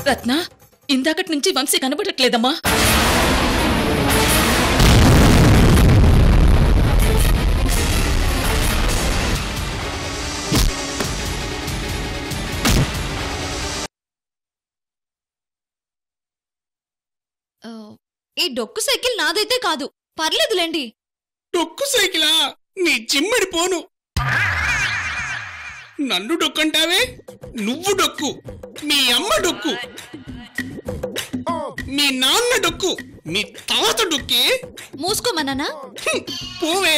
రత్న ఇందాకటి నుంచి వంశీ కనబడట్లేదమ్మా ఆ, ఈ డొక్కు సైకిల్ నాదైతే కాదు పర్లేదులేండి డొక్కు సైకిలా నీ చిమ్మడి పోను నన్ను డొక్కంటావే నువ్వు డొక్కు మీ అమ్మ డొక్కు మీ నాన్న డొక్కు మీ తాత డొక్కే మూసుకోమన్నానా హ్మ్, పోవే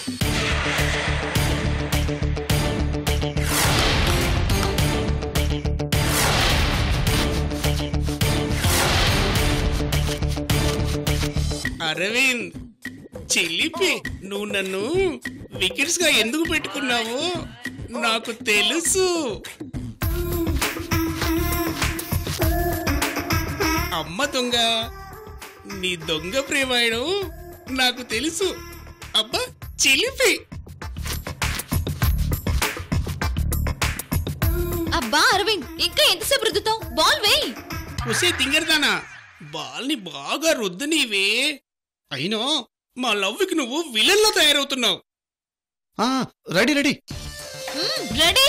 అరవింద్ చిలిపి నువ్వు నన్ను వికెట్స్ గా ఎందుకు పెట్టుకున్నావు నాకు తెలుసు అమ్మ దొంగ నీ దొంగ ప్రేమాయణం నాకు తెలుసు అబ్బా చిలిపి అబ్బా అరవింద్ ఇంకా ఎంతసేపు రుద్దుతావు బాల్ వేయి ఉసే తింగరదానా బాల్ని బాగా రుద్దు నీవే అయినా మా లవ్కి నువ్వు విలన్లో తయారవుతున్నావు ఆ, రెడీ రెడీ మ్మ్, రెడీ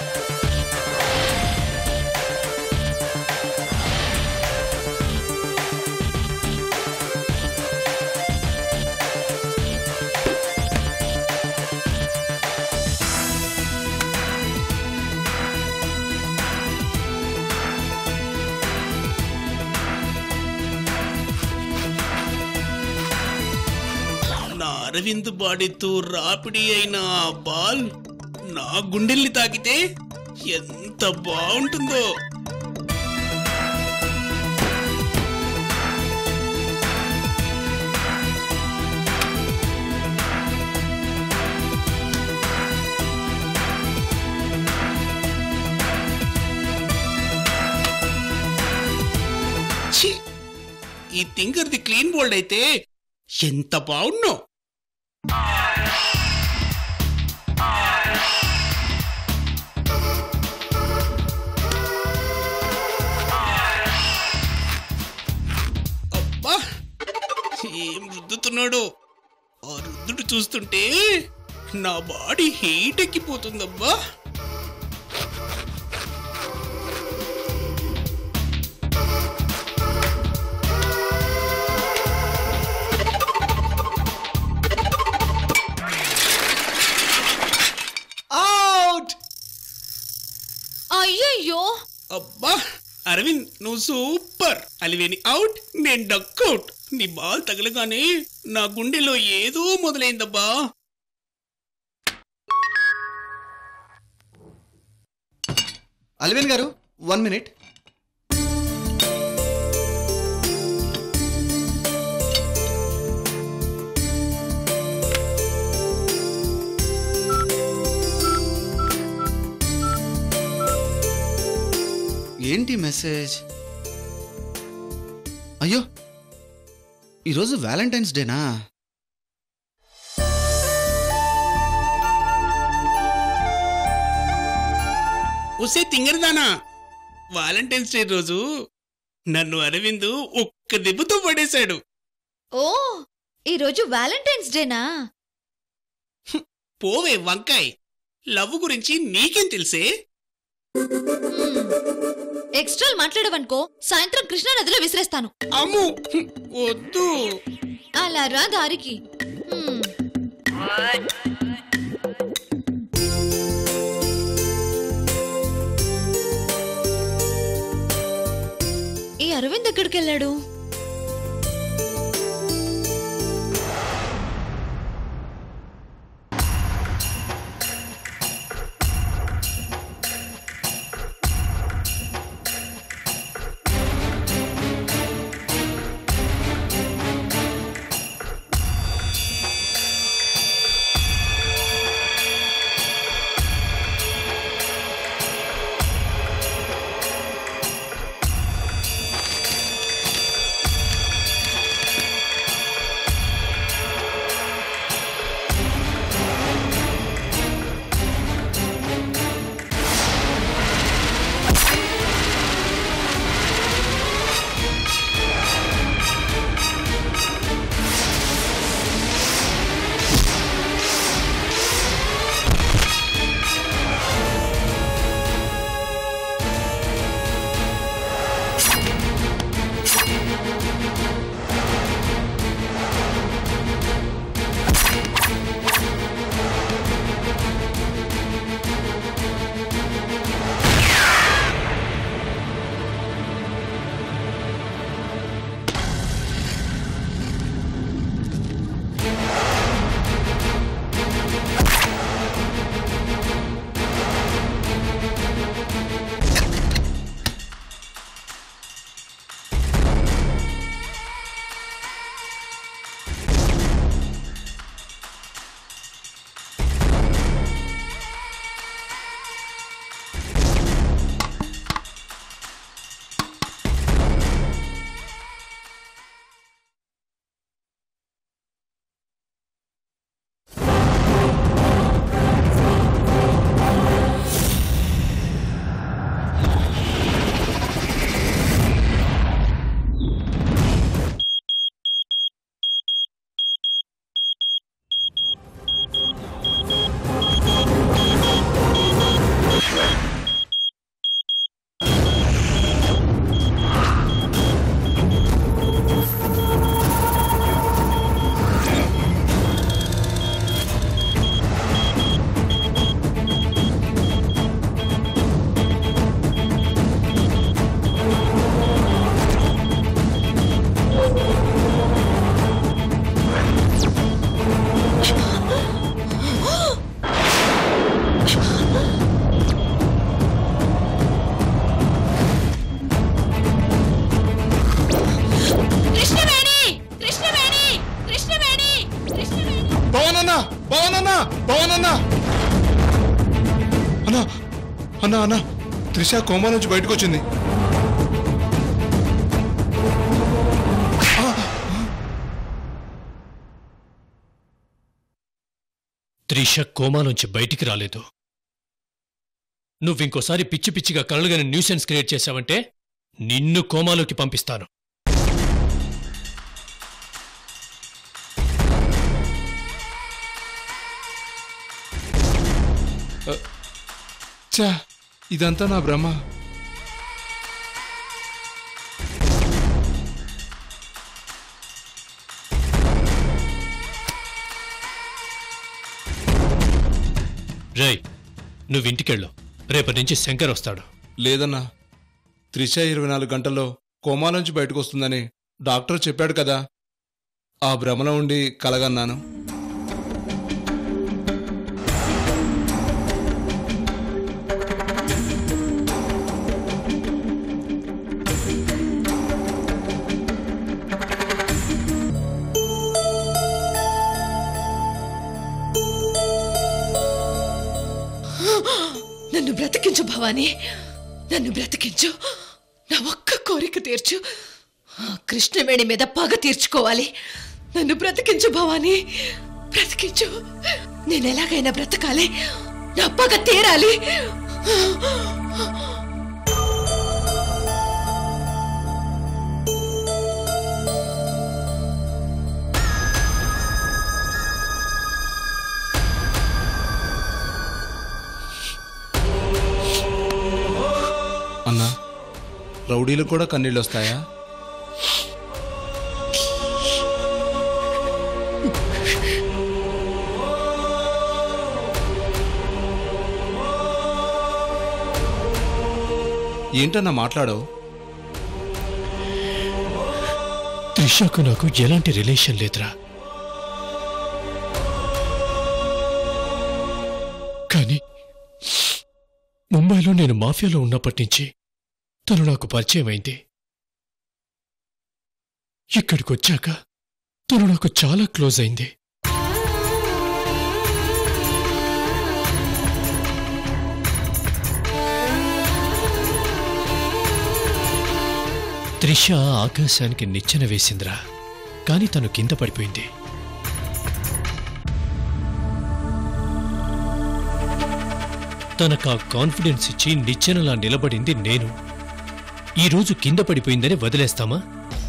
నా అరవింద్ బాడీతో రాపిడి అయిన ఆ బాల్ నా గుండెల్ని తాకితే ఎంత బాగుంటుందో ఛీ! ఈ థింకర్ది క్లీన్ బోల్డ్ అయితే ఎంత బాగున్నావు అబ్బా ఏం రుద్దుతున్నాడో ఆ రుద్దుడు చూస్తుంటే నా బాడీ హీట్ ఎక్కిపోతుందబ్బా అవుట్ అయ్యయ్యో అబ్బా అరవింద్ నువ్వు సూపర్ అలివేని అవుట్ నేను డక్అవుట్ నీ బాల్ తగలగానే నా గుండెలో ఏదో మొదలైందబ్బా అల్విన్ గారు వన్ మినిట్ ఏంటి మెసేజ్ అయ్యో ఈరోజు వ్యాలంటైన్స్ డేనా ఉసే తింగరదానా వాలంటైన్స్ డే రోజు నన్ను అరవింద్ ఒక్క దెబ్బతో పడేశాడు ఓ ఈరోజు వ్యాలంటైన్స్ డేనా పోవే వంకాయ్ లవ్ గురించి నీకేం తెలిసే మ్మ్. ఎక్స్ట్రాలు మాట్లాడవనుకో సాయంత్రం కృష్ణానదిలో విసిరేస్తాను అమ్ము హ్మ్, వద్దు అలా రా దారికి మ్మ్. ఈ అరవింద్ ఎక్కడికి వెళ్ళాడు అన్నా అన్నా అన్నా త్రిష కోమా నుంచి బయటకు వచ్చింది త్రిష కోమా నుంచి బయటికి రాలేదు నువ్వింకోసారి పిచ్చి పిచ్చిగా కలలుగాని న్యూసెన్స్ క్రియేట్ చేశావంటే నిన్ను కోమాలోకి పంపిస్తాను చా ఇదంతా నా భ్రమ రేయ్ నువ్వింటికెళ్ళు రేపటి నుంచి శంకర్ వస్తాడు లేదన్నా త్రిష ఇరవై నాలుగు గంటల్లో కోమా నుంచి బయటకు వస్తుందని డాక్టర్ చెప్పాడు కదా ఆ భ్రమలో ఉండి కలగన్నాను నన్ను బ్రతికించు భవానీ నన్ను బ్రతికించు నా ఒక్క కోరిక తీర్చు ఆ కృష్ణవేణి మీద పగ తీర్చుకోవాలి నన్ను బ్రతికించు భవానీ బ్రతికించు నేను ఎలాగైనా బ్రతకాలి నా పగ తీరాలి అన్నా రౌడీలకు కూడా కన్నీళ్ళు వస్తాయా ఏంటన్నా మాట్లాడవు త్రిషకు నాకు ఎలాంటి రిలేషన్ లేదురా కానీ ముంబైలో నేను మాఫియాలో ఉన్నప్పటి నుంచి తను నాకు పరిచయం అయింది ఇక్కడికి వచ్చాక తను నాకు చాలా క్లోజ్ అయింది త్రిష ఆకాశానికి నిచ్చెన వేసిందిరా కాని తను కింద పడిపోయింది తనకు ఆ కాన్ఫిడెన్స్ ఇచ్చి నిచ్చెనలా నిలబడింది నేను ఈరోజు కింద పడిపోయిందని వదిలేస్తామా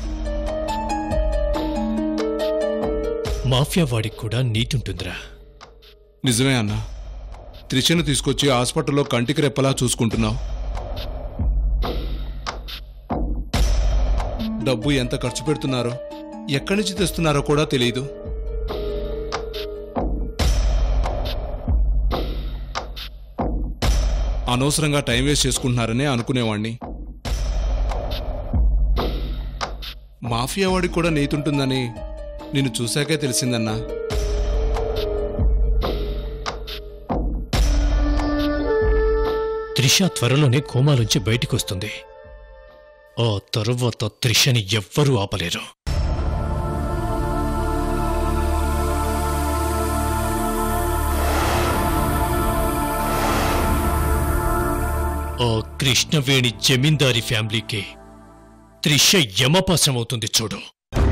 మాఫియా వాడికి కూడా నీతుంటుందిరా నిజమే అన్నా త్రిషను తీసుకొచ్చి హాస్పిటల్లో కంటికి రెప్పలా చూసుకుంటున్నావు డబ్బు ఎంత ఖర్చు పెడుతున్నారో ఎక్కడి నుంచి తెస్తున్నారో కూడా తెలియదు అనవసరంగా టైం వేస్ట్ చేసుకుంటున్నారనే అనుకునేవాణ్ణి మాఫియా వాడికి కూడా నీతుంటుందని నిన్ను చూశాకే తెలిసిందన్నా త్రిష త్వరలోనే కోమాలోంచి బయటికొస్తుంది ఆ తరువాత త్రిషని ఎవ్వరూ ఆపలేరు ఆ కృష్ణవేణి జమీందారి ఫ్యామిలీకి త్రిష యమపాసమవుతుంది చూడు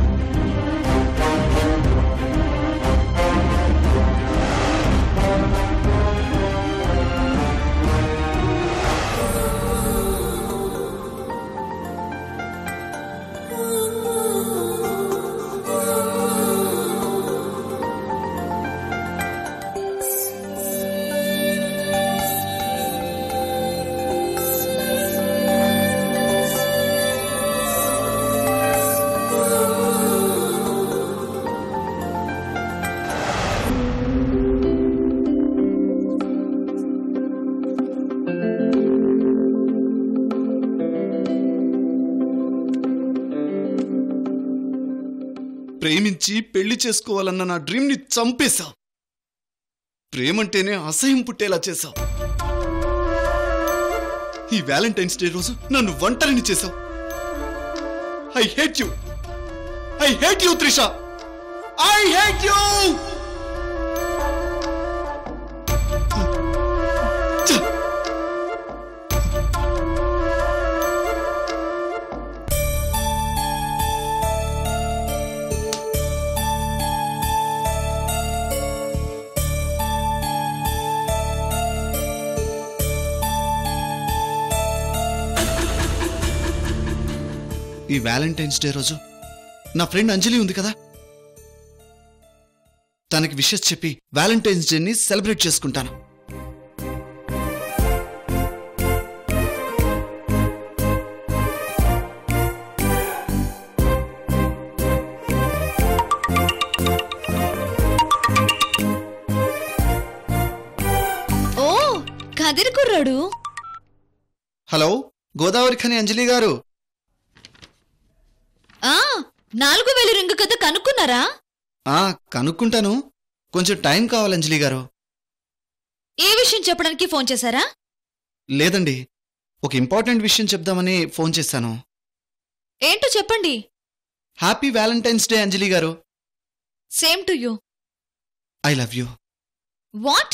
ప్రేమించి పెళ్లి చేసుకోవాలన్న నా డ్రీమ్ని చంపేశావు ప్రేమంటేనే అసహ్యం పుట్టేలా చేశావు ఈ వ్యాలంటైన్స్ డే రోజు నన్ను ఒంటరిని చేశావు I hate you I hate you Trisha I hate you ఛ! ఈ వ్యాలంటైన్స్ డే రోజు నా ఫ్రెండ్ అంజలి ఉంది కదా తనకి విషెస్ చెప్పి వ్యాలంటైన్స్ డేని సెలబ్రేట్ చేసుకుంటాను ఓ కదిరి కుర్రాడు హలో గోదావరి ఖని అంజలి గారు ఆ నాలుగు వేలు రింగు కథ కనుక్కున్నారా ఆ కనుక్కుంటాను కొంచెం టైం కావాలి అంజలి గారు ఏ విషయం చెప్పడానికి ఫోన్ చేశారా లేదండి ఒక ఇంపార్టెంట్ విషయం చెప్దామని ఫోన్ చేశాను ఏంటో చెప్పండి హ్యాపీ వ్యాలంటైన్స్ డే అంజలి గారు same to you I love you what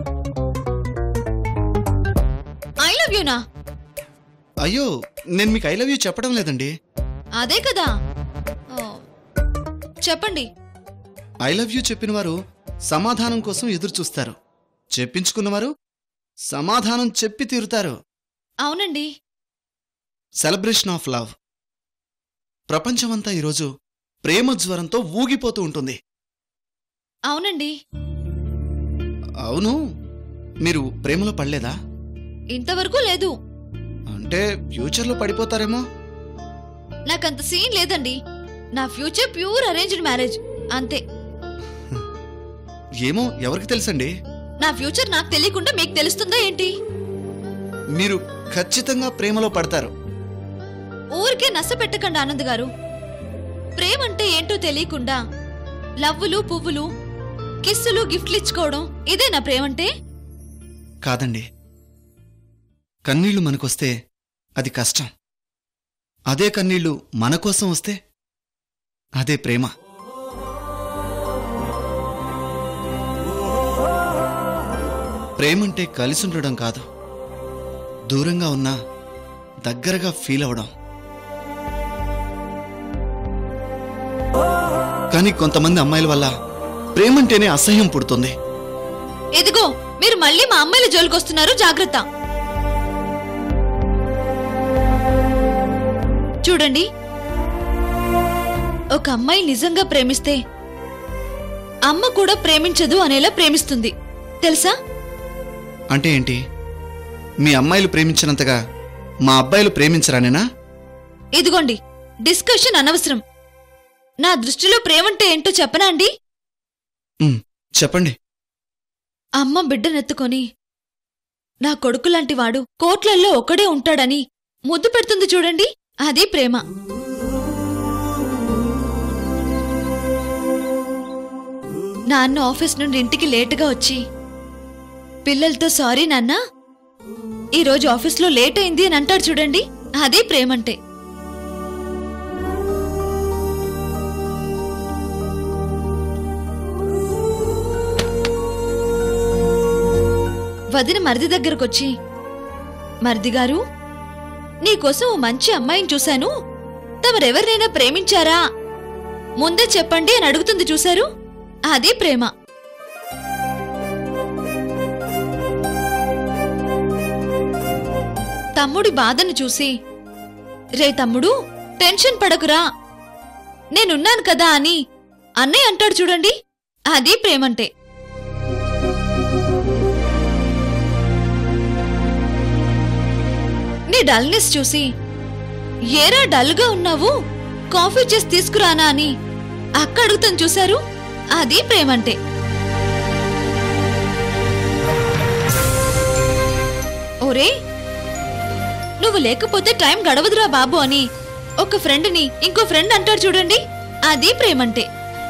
I love యూనా అయ్యో నేను మీకు ఐ లవ్ యూ చెప్పడం లేదండి అదే కదా ఓ, చెప్పండి ఐ లవ్ యూ చెప్పిన వారు సమాధానం కోసం ఎదురు చూస్తారు చెప్పించుకున్నవారు సమాధానం చెప్పి తీరుతారు అవునండి సెలబ్రేషన్ ఆఫ్ లవ్ ప్రపంచమంతా ఈరోజు ప్రేమ జ్వరంతో ఊగిపోతూ ఉంటుంది అవునండి అవును మీరు ప్రేమలో పడలేదా ఇంతవరకు లేదు అంటే ఫ్యూచర్లో పడిపోతారేమో నాకంత సీన్ లేదండి నా ఫ్యూచర్ ప్యూర్ అరేంజ్డ్ మ్యారేజ్ అంతే ఏమో ఎవరికి తెలుసండి నా ఫ్యూచర్ నాకు తెలియకుండా మీకు తెలుస్తుందా ఏంటి మీరు ఖచ్చితంగా ప్రేమలో పడతారు ఊరికే నస పెట్టకండి ఆనంద్ గారు ప్రేమంటే ఏంటో తెలియకుండా లవ్వులు పువ్వులు కిస్సులు గిఫ్ట్లు ఇచ్చుకోవడం ఇదే నా ప్రేమంటే కాదండి కన్నీళ్లు మనకొస్తే అది కష్టం అదే కన్నీళ్లు మన కోసం వస్తే అదే ప్రేమ ప్రేమంటే కలిసి ఉండడం కాదు దూరంగా ఉన్నా దగ్గరగా ఫీల్ అవడం కానీ కొంతమంది అమ్మాయిల వల్ల ప్రేమంటేనే అసహ్యం పుడుతుంది ఇదిగో మీరు మళ్ళీ మా అమ్మాయిల జోలికొస్తున్నారు జాగ్రత్త చూడండి ఒక అమ్మాయి నిజంగా ప్రేమిస్తే అమ్మ కూడా ప్రేమించదు అనేలా ప్రేమిస్తుంది తెలుసా అంటే ఏంటి మీ అమ్మాయిలు ప్రేమించినంతగా మా అబ్బాయిలు ప్రేమించరానేనా ఇదిగోండి డిస్కషన్ అనవసరం నా దృష్టిలో ప్రేమంటే ఏంటో చెప్పనా అండి ఉమ్, చెప్పండి అమ్మ బిడ్డనెత్తుకొని నా కొడుకు లాంటి వాడు కోట్లల్లో ఒక్కడే ఉంటాడని ముద్దు పెడుతుంది చూడండి అది ప్రేమ నాన్న ఆఫీస్ నుండి ఇంటికి లేటుగా వచ్చి పిల్లలతో సారీ నాన్న ఈరోజు ఆఫీస్లో లేట్ అయింది అని అంటాడు చూడండి అదే ప్రేమంటే వదిన మరిది దగ్గరకొచ్చి మరిది గారు నీకోసం ఓ మంచి అమ్మాయిని చూశాను తమరెవరినైనా ప్రేమించారా ముందే చెప్పండి అని అడుగుతుంది చూశారు అదే ప్రేమ తమ్ముడి బాధను చూసి రే తమ్ముడు టెన్షన్ పడకురా నేనున్నాను కదా అని అన్నయ్య అంటాడు చూడండి అది ప్రేమంటే నీ డల్నెస్ చూసి ఏరా డల్గా ఉన్నావు కాఫీ చేసి తీసుకురానా అని అక్క అడుగుతాను చూశారు అది ప్రేమంటే ఓరే నువ్వు లేకపోతే టైం గడవదురా బాబు అని ఒక ఫ్రెండ్ని ఇంకో ఫ్రెండ్ అంటాడు చూడండి అది ప్రేమంటే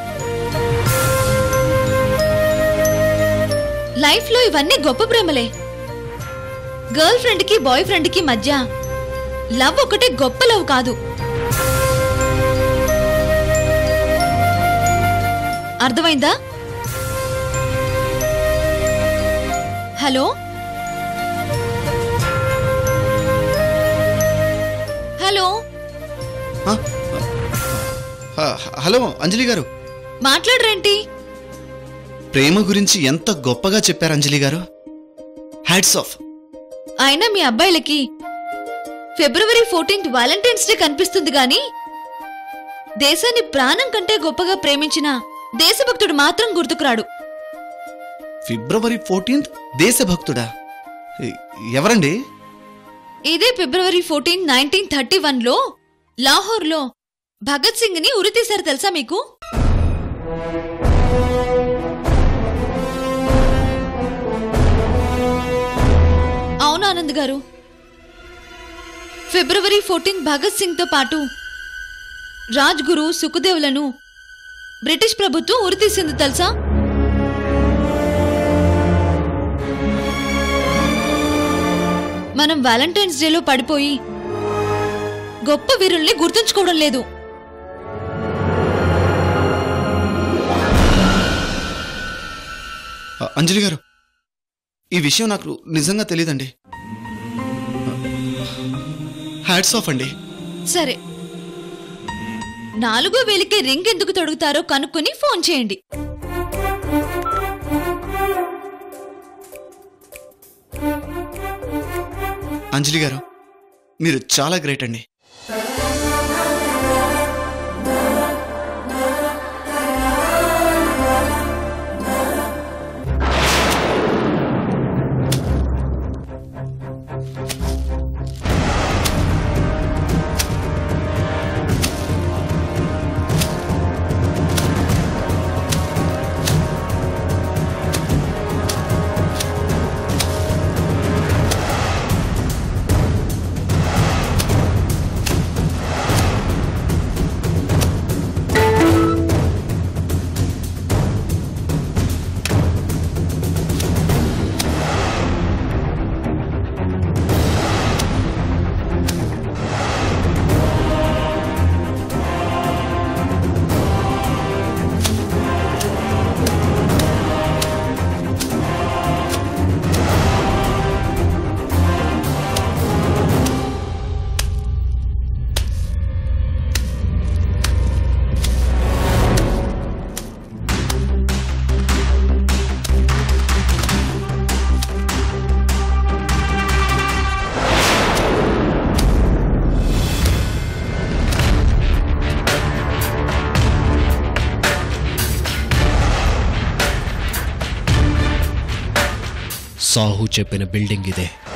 లైఫ్లో ఇవన్నీ గొప్ప ప్రేమలే గర్ల్ ఫ్రెండ్ కి బాయ్ ఫ్రెండ్ కి మధ్య లవ్ ఒకటే గొప్ప లవ్ కాదు అర్థమైందా హలో హలో ఆ? ఆ, హలో అంజలి గారు మాట్లాడరేంటి ప్రేమ గురించి ఎంత గొప్పగా చెప్పారు అంజలి గారు హ్యాట్స్ ఆఫ్ అయినా మీ అబ్బాయిలకి ఫిబ్రవరి ఫోర్టీన్త్ వ్యాలంటైన్స్ డే కనిపిస్తుంది గాని దేశాన్ని ప్రాణం కంటే గొప్పగా ప్రేమించిన దేశభక్తుడు మాత్రం గుర్తుకురాడు ఫిబ్రవరి ఫోర్టీన్త్ దేశభక్తుడా ఎ- ఎవరండి ఇదే ఫిబ్రవరి ఫోర్టీన్ నైన్టీన్ థర్టీ వన్లో లాహోర్లో భగత్ సింగ్ ని ఉరితీశారు తెలుసా మీకు అవును ఆనంద్ గారు ఫిబ్రవరి ఫోర్టీన్ భగత్ సింగ్ తో పాటు రాజ్ గురు సుఖదేవులను బ్రిటిష్ ప్రభుత్వం ఉరితీసింది తెలుసా మనం వ్యాలంటైన్స్ డేలో పడిపోయి గొప్ప వీరుల్ని గుర్తుంచుకోవడం లేదు అ- అంజలి గారు ఈ విషయం నాకు నిజంగా తెలియదండి హ్యాట్స్ ఆఫ్ అండి సరే నాలుగో వేలికి రింగ్ ఎందుకు తొడుగుతారో కనుక్కొని ఫోన్ చేయండి అంజలి గారు మీరు చాలా గ్రేట్ అండి సాహు చెప్పిన బిల్డింగ్ ఇదే